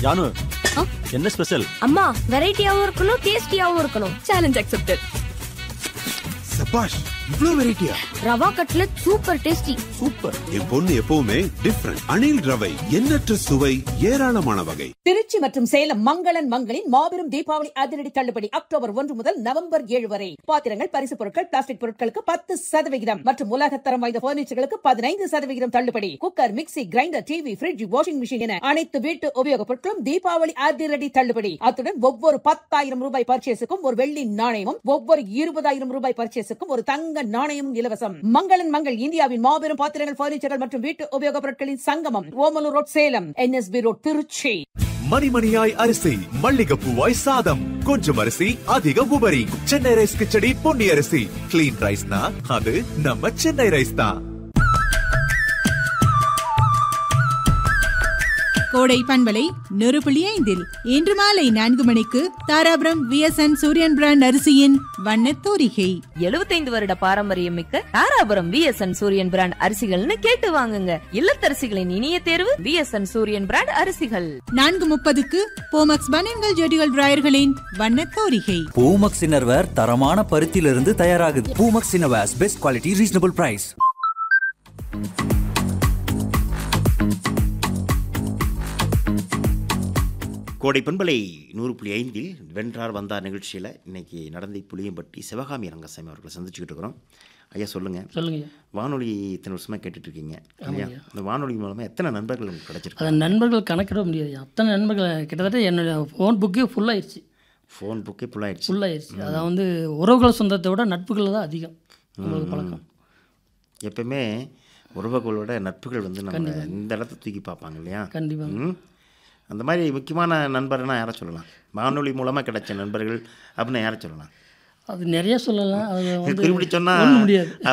ஜானு ஆ? என்ன ஸ்பெஷல் அம்மா வெரைட்டியாவும் இருக்கணும் டேஸ்டியாவும் இருக்கணும் சேலஞ்ச் அக்செப்டட் சபாஷ் இவ்ளோ வெரைட்டியா rava cutlet super tasty super என் பொண்ணு எப்பவுமே டிஃப்ரெண்ட் அணில் ரவை எண்ணற்ற சுவை ஏராளமான வகை திருச்சி மற்றும் சேலம் மங்களன் மங்களின் மாபெரும் தீபாவளி அதிரடி தள்ளுபடி அக்டோபர் ஒன்று முதல் நவம்பர் ஏழு வரை பாத்திரங்கள் பரிசு பொருட்கள் பிளாஸ்டிக் பொருட்களுக்கு பத்து சதவிகிதம் மற்றும் உலகத்தரம் வாய்ந்த பர்னிச்சர்களுக்கு பதினைந்து சதவிகிதம் தள்ளுபடி cooker mixie grinder TV fridge washing machine என அனைத்து வீட்டு உபயோகப் பொருட்களும் தீபாவளி அதிரடி தள்ளுபடி அத்துடன் ஒவ்வொரு பத்தாயிரம் ரூபாய் பர்ச்சேஸுக்கும் ஒரு வெள்ளி நாணயமும் ஒவ்வொரு இருபதாயிரம் ரூபாய் பர்ச்சேஸுக்கும் ஒரு தங்க நாணயமும் இலவசம் மங்களன் மங்கள் இந்தியாவின் மாபெரும் பாத்திரங்கள் பர்னிச்சர்கள் மற்றும் வீட்டு உபயோகப் பொருட்களின் சங்கமம் Omalur road Salem NSP road Tiruchi மணிமணியாய் அரிசி மல்லிகைப்பூவாய் சாதம் கொஞ்சம் அரிசி அதிக உபரி சென்னை ரைஸ் கிச்சடி பொன்னி அரிசி கிளீன் ரைஸ்னா அது நம்ம சென்னை ரைஸ் தான் கோடை பண்பலை நெருப்புள்ளி ஐந்தில் இன்று மாலை நான்கு மணிக்கு தாராபுரம் விஎஸ்என் சூரியன் பிராண்ட் அரிசியின் வண்ணத் தோரிகை எழுபத்தைந்து வருட பாரம்பரியம் மிக்க தாராபுரம் விஎஸ்என் சூரியன் பிராண்ட் அரிசிகள்னு கேட்டு வாங்குங்க இல்லத்தரசிகளின் இனிய தேர்வு விஎஸ்என் சூரியன் பிராண்ட் அரிசிகள் நான்கு முப்பதுக்கு போமக்ஸ் பனியன்கள் ஜெடிகள் டிராயர்களின் வண்ணத் தோரிகை பூமக்ஸ் இன்னர்வேர் தரமான பருத்தியிலிருந்து தயாராகுது Poomax innerwears best quality reasonable price Kodai பண்பலை நூறு புள்ளி ஐந்தில் வென்றார் வந்தார் நிகழ்ச்சியில் இன்னைக்கு நடந்தை புளியம்பட்டி சிவகாமி ரங்கசாமி அவர்களை சந்திச்சுக்கிட்டு இருக்கிறோம் ஐயா சொல்லுங்கள் சொல்லுங்க வானொலி இத்தனை வருஷமாக கேட்டுட்டு இருக்கீங்க இல்லையா இந்த வானொலி மூலமாக எத்தனை நண்பர்கள் உங்களுக்கு கிடைச்சிருக்கு அதை நண்பர்கள் கணக்கிட முடியாது அத்தனை நண்பர்கள் கிட்டத்தட்ட என்னோட ஃபோன் புக்கே ஃபுல்லாகிடுச்சு ஃபோன் புக்கே ஃபுல்லாகிடுச்சு ஃபுல்லாகிடுச்சு அதான் வந்து உறவுகள் சொந்தத்தை விட நட்புகள் தான் அதிகம் நம்மளுக்கு பழக்கம் எப்பவுமே உறவுகளோட நட்புகள் வந்து நம்ம இந்த இடத்த தூக்கி பார்ப்பாங்க இல்லையா கண்டிப்பாக ம் அந்த மாதிரி முக்கியமான நண்பர்னா யாரை சொல்லலாம் வானொலி மூலமாக கிடைச்ச நண்பர்கள் அப்படின்னு யாரை சொல்லலாம் அது நிறைய சொல்லலாம் அது வந்து திருப்பி சொன்னா சொல்ல முடியாது